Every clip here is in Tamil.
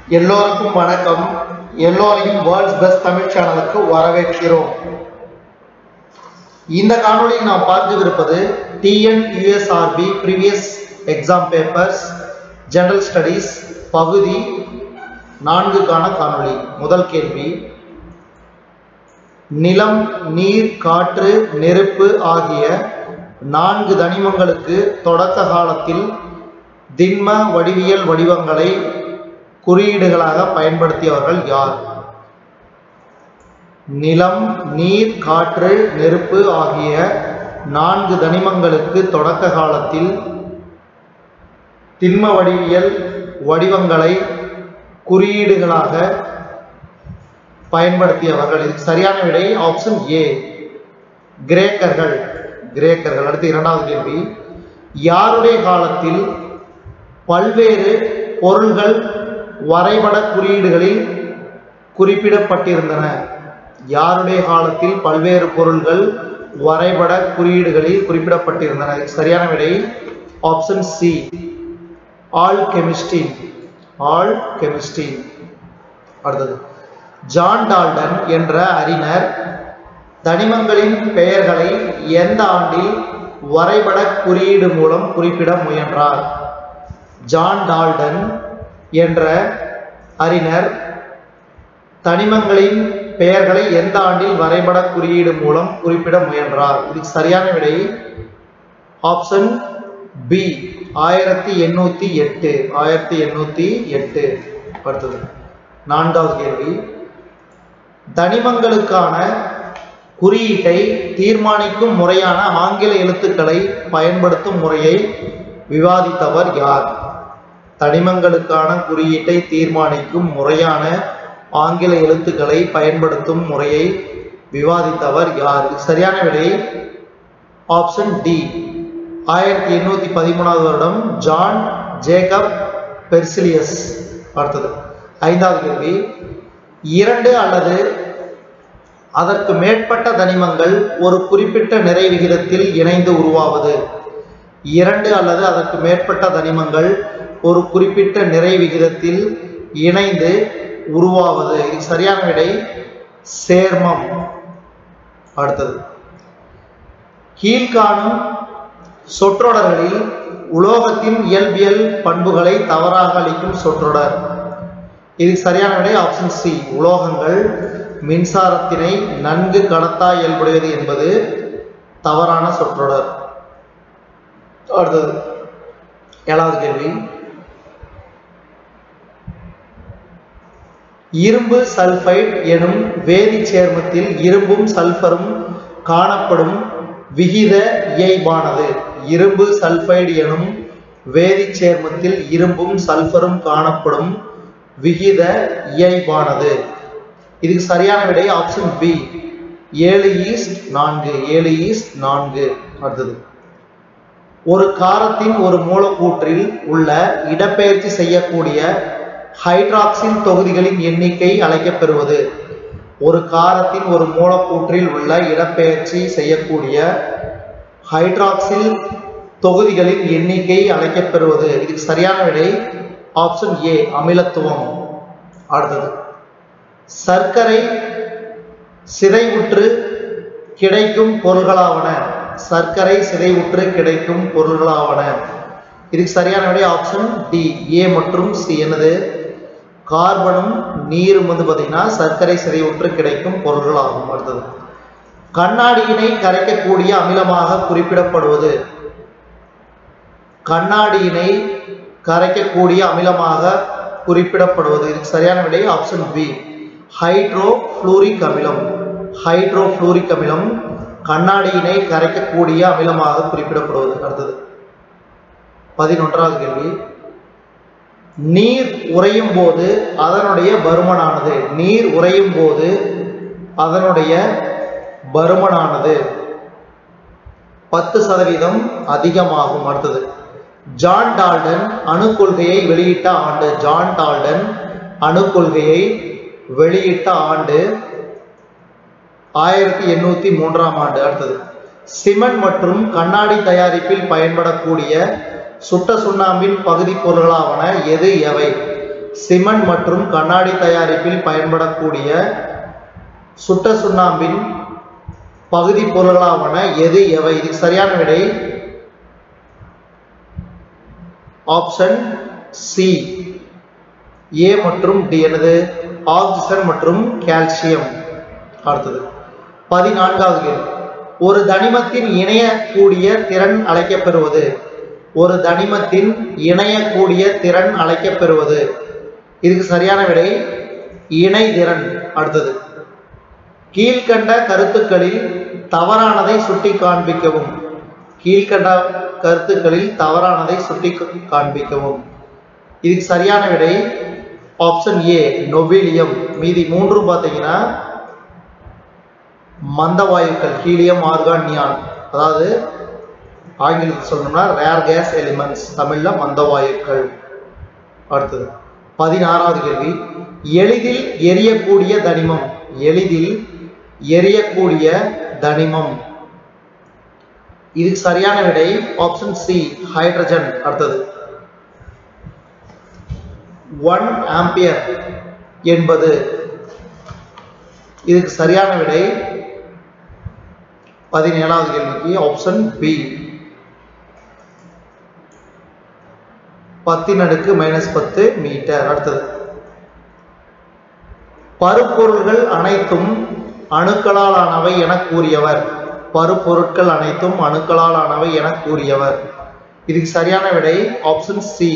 எல்லோருக்கும் வணக்கம் எல்லோரையும் வேர்ல்ட்ஸ் பெஸ்ட் தமிழ் சேனலுக்கு வரவேற்கிறோம் இந்த காணொளியில் நாம் பார்க்கவிருப்பது TN USRB previous exam papers general studies பகுதி நான்குக்கான காணொளி முதல் கேள்வி நிலம் நீர் காற்று நெருப்பு ஆகிய நான்கு தனிமங்களுக்கு தொடக்க காலத்தில் திண்ம வடிவியல் வடிவங்களை குறியீடுகளாக பயன்படுத்தியவர்கள் யார் நிலம் நீர் காற்று நெருப்பு ஆகிய நான்கு தனிமங்களுக்கு தொடக்க காலத்தில் திண்ம வடிவியல் வடிவங்களை குறியீடுகளாக பயன்படுத்தியவர்கள் இதுக்கு சரியான விடை ஆப்ஷன் ஏ கிரேக்கர்கள் கிரேக்கர்கள் அடுத்து இரண்டாவது கேள்வி யாருடைய காலத்தில் பல்வேறு பொருள்கள் வரைபட குறியீடுகளில் குறிப்பிடப்பட்டிருந்தன யாருடைய காலத்தில் பல்வேறு பொருள்கள் வரைபட குறியீடுகளில் குறிப்பிடப்பட்டிருந்தன இதுக்கு சரியான விடை ஆப்ஷன் சி ஆல் கெமிஸ்டின் ஆல் கெமிஸ்டின் அடுத்தது ஜான் டால்டன் என்ற அறிஞர் தனிமங்களின் பெயர்களை எந்த ஆண்டில் வரைபட குறியீடு மூலம் குறிப்பிட முயன்றார் ஜான் டால்டன் என்ற அறிஞர் தனிமங்களின் பெயர்களை எந்த ஆண்டில் வரைபட குறியீடு மூலம் குறிப்பிட முயன்றார் இதுக்கு சரியான விடை ஆப்ஷன் பி ஆயிரத்தி எண்ணூத்தி எட்டு ஆயிரத்தி எண்ணூத்தி எட்டு அடுத்தது நான்காவது கேள்வி தனிமங்களுக்கான குறியீட்டை தீர்மானிக்கும் முறையான ஆங்கில எழுத்துக்களை பயன்படுத்தும் முறையை விவாதித்தவர் யார் தனிமங்களுக்கான குறியீட்டை தீர்மானிக்கும் முறையான ஆங்கில எழுத்துக்களை பயன்படுத்தும் முறையை விவாதித்தவர் யார் சரியான விடை ஆப்ஷன் டி ஆயிரத்தி எண்ணூத்தி பதிமூணாவது வருடம் ஜான் ஜேக்கப் பெர்சிலியஸ் அடுத்தது ஐந்தாவது கேள்வி இரண்டு அல்லது அதற்கு மேற்பட்ட தனிமங்கள் ஒரு குறிப்பிட்ட நிறை விகிதத்தில் இணைந்து உருவாவது இரண்டு அல்லது அதற்கு மேற்பட்ட தனிமங்கள் ஒரு குறிப்பிட்ட நிறை விகிதத்தில் இணைந்து உருவாவது இது சரியான விடை சேர்மம் அடுத்தது கீழ்காணும் சொற்றொடர்களில் உலோகத்தின் இயல்பியல் பண்புகளை தவறாக அளிக்கும் சொற்றொடர் இது சரியான விடை ஆப்ஷன் சி உலோகங்கள் மின்சாரத்தினை நன்கு கடத்தா இயல்புடையது என்பது தவறான சொற்றொடர் அடுத்தது ஏழாவது கேள்வி இரும்பு சல்பைட் எனும் வேதி சேர்மத்தில் இரும்பும் சல்பரும் காணப்படும் விகித இயைபானது இரும்பு சல்பைடு எனும் வேதி சேர்மத்தில் இரும்பும் சல்பரும் காணப்படும் விகித இயைபானது இதுக்கு சரியான விடை ஆப்ஷன் பி ஏழு ஈஸ்ட் நான்கு ஏழு ஈஸ்ட் நான்கு அடுத்தது ஒரு காரத்தின் ஒரு மூலக்கூற்றில் உள்ள இடப்பெயர்ச்சி செய்யக்கூடிய ஹைட்ராக்சில் தொகுதிகளின் எண்ணிக்கை அழைக்கப்பெறுவது ஒரு காரத்தின் ஒரு மூலக்கூற்றில் உள்ள இடப்பெயர்ச்சி செய்யக்கூடிய ஹைட்ராக்சில் தொகுதிகளின் எண்ணிக்கை அழைக்கப்பெறுவது இதுக்கு சரியான விடை ஆப்ஷன் ஏ அமிலத்துவம் அடுத்தது சர்க்கரை சிதைவுற்று கிடைக்கும் பொருள்களாவன சர்க்கரை சிதைவுற்று கிடைக்கும் பொருள்களாவன இதுக்கு சரியான விடை ஆப்ஷன் டி ஏ மற்றும் சி என்னது கார்பனும் நீரும் வந்து பார்த்தீங்கன்னா சர்க்கரை சிதைவுற்று கிடைக்கும் பொருள்கள் ஆகும் அடுத்தது கண்ணாடியினை கரைக்கக்கூடிய அமிலமாக குறிப்பிடப்படுவது கண்ணாடியினை கரைக்கக்கூடிய அமிலமாக குறிப்பிடப்படுவது இதுக்கு சரியான விடை ஆப்ஷன் பி ஹைட்ரோ ஃப்ளூரிக் அமிலம் ஹைட்ரோ ஃப்ளூரிக் அமிலம் கண்ணாடியினை கரைக்கக்கூடிய அமிலமாக குறிப்பிடப்படுவது அடுத்தது பதினொன்றாவது கேள்வி நீர் உறையும் போது அதனுடைய பருமனானது நீர் உறையும் போது அதனுடைய பருமனானது பத்து சதவீதம் அதிகமாகும் அடுத்தது ஜான் டால்டன் அணு கொள்கையை வெளியிட்ட ஆண்டு ஜான் டால்டன் அணு கொள்கையை வெளியிட்ட ஆண்டு ஆயிரத்தி எண்ணூத்தி மூன்றாம் ஆண்டு அடுத்தது சிமெண்ட் மற்றும் கண்ணாடி தயாரிப்பில் பயன்படக்கூடிய சுட்ட சுண்ணாம்பின் பகுதி பொருள்களாவன எது எவை சிமெண்ட் மற்றும் கண்ணாடி தயாரிப்பில் பயன்படக்கூடிய சுட்ட சுண்ணாம்பின் பகுதி பொருள்களாவன எது எவை இதுக்கு சரியான விடை ஆப்ஷன் சி ஏ மற்றும் டி எனது ஆக்சிஜன் மற்றும் கால்சியம் அடுத்தது பதினான்காவது கேள்வி ஒரு தனிமத்தின் இணையக்கூடிய திறன் அழைக்கப்பெறுவது ஒரு தனிமத்தின் இணையக்கூடிய திறன் அழைக்கப்பெறுவது இதுக்கு சரியான விடை இணைதிறன் அடுத்தது கீழ்கண்ட கருத்துக்களில் தவறானதை சுட்டி காண்பிக்கவும் கீழ்கண்ட கருத்துக்களில் தவறானதை சுட்டி காண்பிக்கவும் இதுக்கு சரியான விடை ஆப்ஷன் ஏ நொபீலியம் மீதி மூன்றும் பார்த்தீங்கன்னா மந்தவாயுக்கள் ஹீலியம் ஆர்கான் நியான் அதாவது ஆங்கிலத்தில் சொல்லணும்னா ரேர் கேஸ் எலிமெண்ட்ஸ் தமிழ்ல மந்தவாயுக்கள் அடுத்தது பதினாறாவது கேள்வி எளிதில் எரியக்கூடிய தனிமம் எளிதில் எரியக்கூடிய தனிமம் இதுக்கு சரியான விடை ஆப்ஷன் சி ஹைட்ரஜன் அடுத்தது ஒன் ஆம்பியர் என்பது இதுக்கு சரியான விடை பதினேழாவது கேள்விக்கு ஆப்ஷன் பி பத்தின் அடுக்கு மைனஸ் பத்து மீட்டர் அடுத்தது பருப்பொருள்கள் அனைத்தும் அணுக்களால் ஆனவை என கூறியவர் பருப்பொருட்கள் அனைத்தும் அணுக்களால் ஆனவை என கூறியவர் இதுக்கு சரியான விடை ஆப்ஷன் சி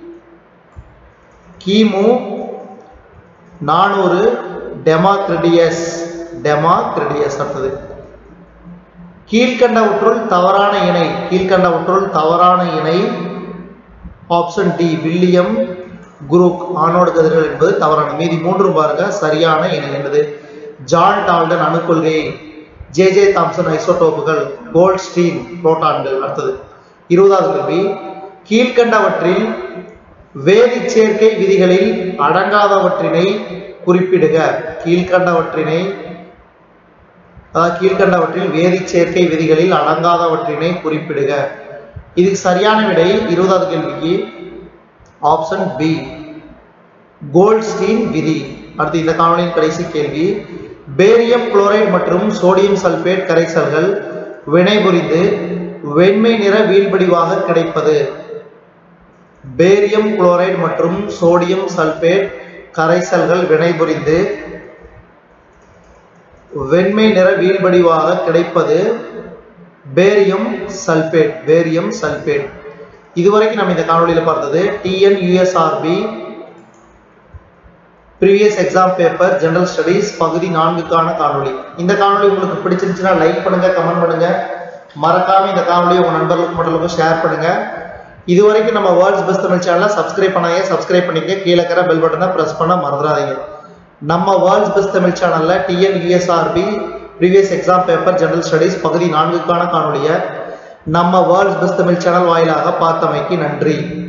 கிமு நானூறு டெமாக்ரிடியஸ் டெமாக்ரிடியஸ் அடுத்தது கீழ்கண்டவற்றுள் தவறான இணை கீழ்கண்டவற்றுள் தவறான இணை option D William Crookes anode கதிர்கள் என்பது தவறான மீதி மூன்று பாருங்க சரியான இணை என்பது ஜான் டால்டன் அணுக்கொள்கை ஜே ஜே தாம்சன் ஐசோடோப்புகள் கோல்ட்ஸ்டீன் புரோட்டான்கள் அடுத்தது இருபதாவது கேள்வி கீழ்கண்டவற்றில் வேதிச் சேர்க்கை விதிகளில் அடங்காதவற்றினை குறிப்பிடுக கீழ்கண்டவற்றினை அதாவது கீழ்கண்டவற்றில் வேதிச் சேர்க்கை விதிகளில் அடங்காதவற்றினை குறிப்பிடுக இதுக்கு சரியான விடை இருபதாவது கேள்விக்கு ஆப்ஷன் பி கோல்ட்ஸ்டீன் விதி அடுத்து இந்த காணொலியின் கடைசி கேள்வி பேரியம் குளோரைடு மற்றும் சோடியம் சல்பேட் கரைசல்கள் வினைபுரிந்து வெண்மை நிற வீழ்படிவாக கிடைப்பது பேரியம் குளோரைடு மற்றும் சோடியம் சல்பேட் கரைசல்கள் வினைபுரிந்து வெண்மை நிற வீழ்படிவாக கிடைப்பது பேரியம் சல்பேட் பேரியம் சல்பேட் இதுவரைக்கும் நம்ம இந்த காணொலியில பார்த்தது TN USRB previous exam paper general studies பகுதி நான்குக்கான காணொளி இந்த காணொளி உங்களுக்கு பிடிச்சிருந்துச்சுன்னா லைக் பண்ணுங்க கமெண்ட் பண்ணுங்க மறக்காம இந்த காணொலியை உங்க நண்பர்களுக்கு மட்டும் ஷேர் பண்ணுங்க இது வரைக்கும் நம்ம வேர்ல்ட்ஸ் பெஸ்ட் தமிழ் சேனலை சப்ஸ்கிரைப் பண்ணாங்க சப்ஸ்கிரைப் பண்ணிக்க கீழே இருக்கிற பெல் பட்டனை பிரஸ் பண்ண மறந்துடாதீங்க நம்ம வேர்ல்ட்ஸ் பெஸ்ட் தமிழ் சேனல்ல TN USRB previous exam paper general studies பகுதி நான்குக்கான காணொலியை நம்ம வேர்ல்ட்ஸ் பெஸ்ட் தமிழ் சேனல் வாயிலாக பார்த்தமைக்கு நன்றி